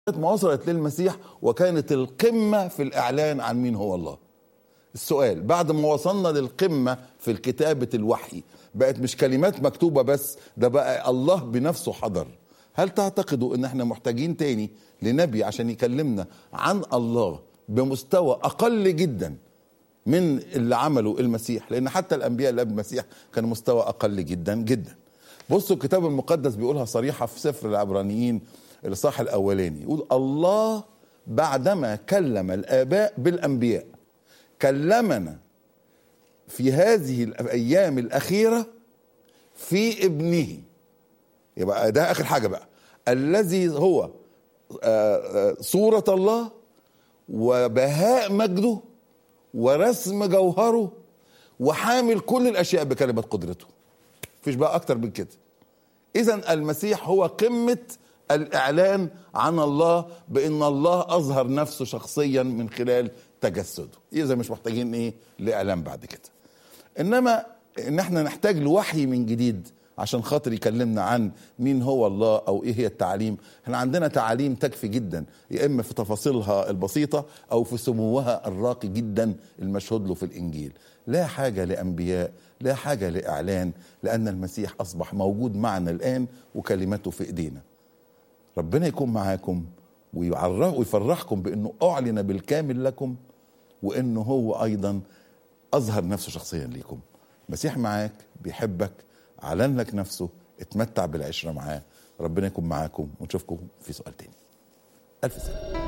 ما وصلت للمسيح وكانت القمة في الإعلان عن مين هو الله السؤال بعد ما وصلنا للقمة في كتابة الوحي بقت مش كلمات مكتوبة بس ده بقى الله بنفسه حضر هل تعتقدوا ان احنا محتاجين تاني لنبي عشان يكلمنا عن الله بمستوى اقل جدا من اللي عمله المسيح لان حتى الانبياء اللي قبل المسيح كان مستوى اقل جدا جدا بصوا الكتاب المقدس بيقولها صريحة في سفر العبرانيين الاصحاح الاولاني يقول الله بعدما كلم الاباء بالانبياء كلمنا في هذه الايام الاخيره في ابنه يبقى ده اخر حاجه بقى الذي هو صوره الله وبهاء مجده ورسم جوهره وحامل كل الاشياء بكلمه قدرته مفيش بقى اكتر من كده اذا المسيح هو قمه الاعلان عن الله بان الله اظهر نفسه شخصيا من خلال تجسده اذا مش محتاجين ايه لاعلان بعد كده انما ان احنا نحتاج لوحي من جديد عشان خاطر يكلمنا عن مين هو الله او ايه هي التعاليم احنا عندنا تعاليم تكفي جدا يا اما في تفاصيلها البسيطه او في سموها الراقي جدا المشهود له في الانجيل لا حاجه لانبياء لا حاجه لاعلان لان المسيح اصبح موجود معنا الان وكلمته في ايدينا ربنا يكون معاكم ويفرحكم بانه اعلن بالكامل لكم وانه هو ايضا اظهر نفسه شخصيا ليكم المسيح معاك بيحبك اعلن لك نفسه اتمتع بالعشره معاه ربنا يكون معاكم ونشوفكم في سؤال تاني الف سلامه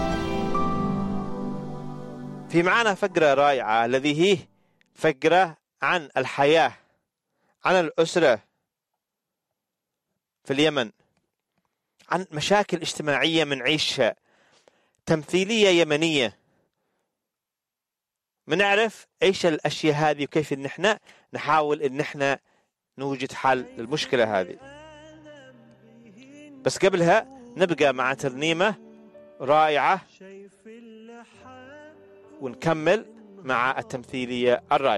في معنا فقرة رائعة الذي هي فقرة عن الحياة عن الأسرة في اليمن عن مشاكل اجتماعية بنعيشها تمثيلية يمنية بنعرف ايش الاشياء هذه وكيف ان احنا نحاول ان احنا نوجد حل للمشكلة هذه بس قبلها نبقى مع ترنيمة رائعة ونكمل مع التمثيلية الرائعة